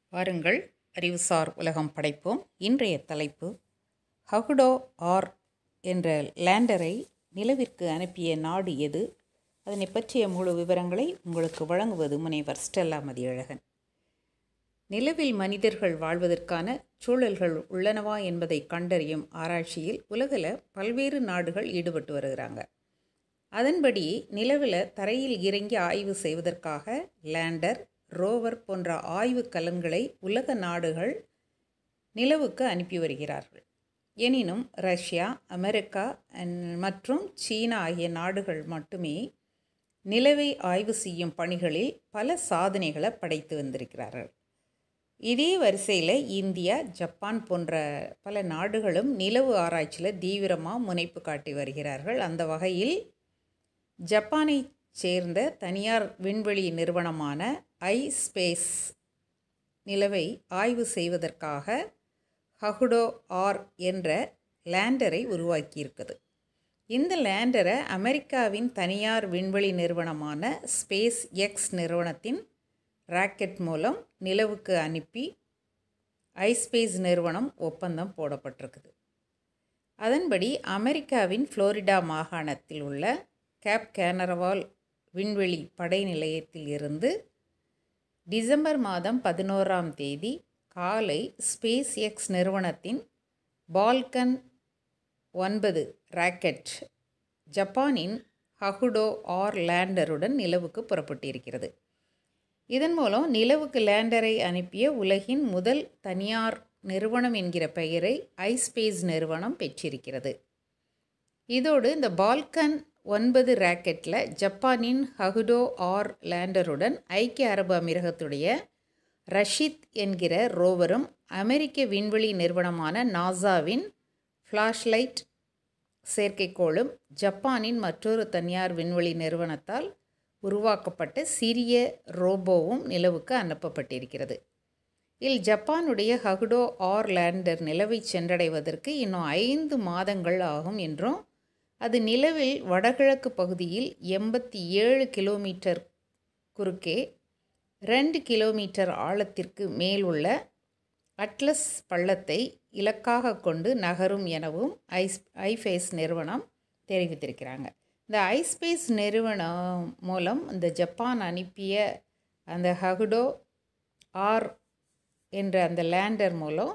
வாருங்கள் அறிவுசார் உலகம் படைப்போம் இன்றைய தலைப்பு ஹகுடோ ஆர் என்ற லேண்டரை நிலவிற்கு அனுப்பிய நாடு எது அதனை பற்றிய முழு விவரங்களை உங்களுக்கு வழங்குவது முனைவர் ஸ்டெல்லா மதியழகன் நிலவில் மனிதர்கள் வாழ்வதற்கான சூழல்கள் உள்ளனவா என்பதை கண்டறியும் ஆராய்ச்சியில் உலகில் பல்வேறு நாடுகள் ஈடுபட்டு வருகிறாங்க அதன்படி நிலவில் தரையில் இறங்கி ஆய்வு செய்வதற்காக லேண்டர் ரோவர் போன்ற ஆய்வு கலன்களை உலக நாடுகள் நிலவுக்கு அனுப்பி வருகிறார்கள் எனினும் ரஷ்யா அமெரிக்கா மற்றும் சீனா ஆகிய நாடுகள் மட்டுமே நிலவை ஆய்வு செய்யும் பணிகளில் பல சாதனைகளை படைத்து வந்திருக்கிறார்கள் இதே வரிசையில் இந்தியா ஜப்பான் போன்ற பல நாடுகளும் நிலவு ஆராய்ச்சியில் தீவிரமாக முனைப்பு காட்டி வருகிறார்கள் அந்த வகையில் ஜப்பானை சேர்ந்த தனியார் விண்வெளி நிறுவனமான ஐ ஸ்பேஸ் நிலவை ஆய்வு செய்வதற்காக ஹகுடோ ஆர் என்ற லேண்டரை உருவாக்கியிருக்குது இந்த லேண்டரை அமெரிக்காவின் தனியார் விண்வெளி நிறுவனமான ஸ்பேஸ் எக்ஸ் நிறுவனத்தின் ராக்கெட் மூலம் நிலவுக்கு அனுப்பி ஐஸ்பேஸ் நிறுவனம் ஒப்பந்தம் போடப்பட்டிருக்குது அதன்படி அமெரிக்காவின் ஃப்ளோரிடா மாகாணத்தில் உள்ள கேப் கேனரவால் விண்வெளி படை நிலையத்தில் இருந்து டிசம்பர் மாதம் பதினோராம் தேதி காலை ஸ்பேஸ் எக்ஸ் நிறுவனத்தின் பால்கன் ஒன்பது ராக்கெட் ஜப்பானின் ஹகுடோ ஆர் லேண்டருடன் நிலவுக்கு புறப்பட்டிருக்கிறது இதன் மூலம் நிலவுக்கு லேண்டரை அனுப்பிய உலகின் முதல் தனியார் நிறுவனம் என்கிற பெயரை ஐஸ்பேஸ் நிறுவனம் பெற்றிருக்கிறது இதோடு இந்த பால்கன் ஒன்பது ராக்கெட்டில் ஜப்பானின் ஹகுடோ ஆர் லேண்டருடன் ஐக்கிய அரபு அமீரகத்துடைய ரஷித் என்கிற ரோவரும் அமெரிக்க விண்வெளி நிறுவனமான நாசாவின் ஃப்ளாஷ்லைட் செயற்கைக்கோளும் ஜப்பானின் மற்றொரு தனியார் விண்வெளி நிறுவனத்தால் உருவாக்கப்பட்ட சிறிய ரோபோவும் நிலவுக்கு அனுப்பப்பட்டிருக்கிறது இல் ஜப்பானுடைய ஹகுடோ ஆர் லேண்டர் நிலவை சென்றடைவதற்கு இன்னும் ஐந்து மாதங்கள் ஆகும் என்றும் அது நிலவில் வடகிழக்கு பகுதியில் எண்பத்தி ஏழு கிலோமீட்டர் குறுக்கே ரெண்டு கிலோமீட்டர் ஆழத்திற்கு மேலுள்ள அட்லஸ் பள்ளத்தை இலக்காக கொண்டு நகரும் எனவும் ஐஸ் ஐஃபேஸ் நிறுவனம் தெரிவித்திருக்கிறாங்க இந்த ஐஸ்பேஸ் நிறுவனம் மூலம் இந்த ஜப்பான் அனுப்பிய அந்த ஹகுடோ ஆர் என்ற அந்த லேண்டர் மூலம்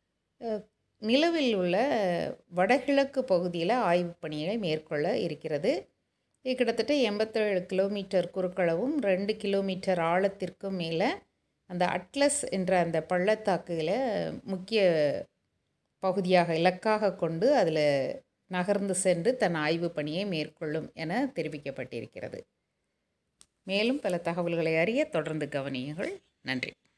நிலவில் உள்ள வடகிழக்கு பகுதியில் ஆய்வு பணிகளை மேற்கொள்ள இருக்கிறது இது கிட்டத்தட்ட எண்பத்தேழு கிலோமீட்டர் குறுக்களவும் ரெண்டு கிலோமீட்டர் ஆழத்திற்கும் மேலே அந்த அட்லஸ் என்ற அந்த பள்ளத்தாக்குகளை முக்கிய பகுதியாக இலக்காக கொண்டு அதில் நகர்ந்து சென்று தன் ஆய்வு பணியை மேற்கொள்ளும் என தெரிவிக்கப்பட்டிருக்கிறது மேலும் பல தகவல்களை அறிய தொடர்ந்து கவனியுங்கள் நன்றி